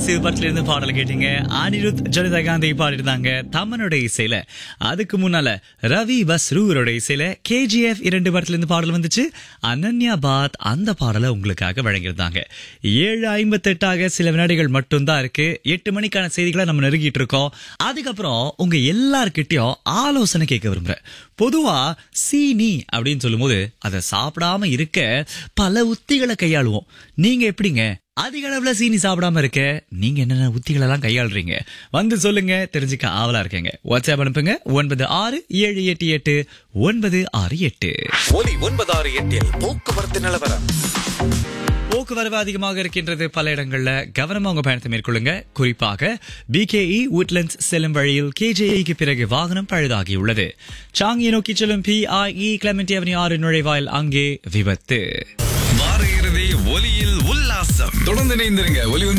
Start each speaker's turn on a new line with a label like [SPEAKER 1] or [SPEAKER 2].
[SPEAKER 1] வாரிசு படத்துல இருந்து பாடல் கேட்டீங்க அனிருத் ஜனிதா காந்தி பாடிருந்தாங்க தமனோட இசையில அதுக்கு முன்னால ரவி பஸ்ரூரோட இசையில கேஜிஎஃப் இரண்டு படத்துல இருந்து பாடல் வந்துச்சு அனன்யா பாத் அந்த பாடலை உங்களுக்காக வழங்கியிருந்தாங்க ஏழு ஐம்பத்தெட்டாக சில வினாடிகள் மட்டும்தான் இருக்கு எட்டு மணிக்கான செய்திகளை நம்ம நெருங்கிட்டு இருக்கோம் அதுக்கப்புறம் உங்க எல்லார்கிட்டயும் ஆலோசனை கேட்க விரும்புறேன் பொதுவா சீனி அப்படின்னு சொல்லும்போது அதை சாப்பிடாம இருக்க பல உத்திகளை கையாளுவோம் நீங்க எப்படிங்க அதிக அளவுல சீனி சாப்பிடாம இருக்க நீங்க என்னென்ன உத்திகள் எல்லாம் கையாளுறீங்க வந்து சொல்லுங்க தெரிஞ்சுக்க ஆவலா இருக்கேங்க வாட்ஸ்அப் அனுப்புங்க ஒன்பது ஆறு ஏழு எட்டு எட்டு ஒன்பது ஆறு எட்டு
[SPEAKER 2] ஒலி ஒன்பதாறு எட்டில் போக்குவரத்து நிலவரம்
[SPEAKER 1] போக்குவரவு அதிகமாக இருக்கின்றது பல இடங்கள்ல கவனமா உங்க பயணத்தை மேற்கொள்ளுங்க குறிப்பாக பிகேஇ உட்லண்ட்ஸ் செல்லும் வழியில் கேஜேஇக்கு பிறகு வாகனம் பழுதாகியுள்ளது சாங்கியை நோக்கி செல்லும் பிஐஇ கிளமெண்டி அவனி ஆறு நுழைவாயில் அங்கே விபத்து
[SPEAKER 3] வார இறுதி ஒலியில் உல்லாசம் தொடர்ந்து இணைந்திருங்க ஒலி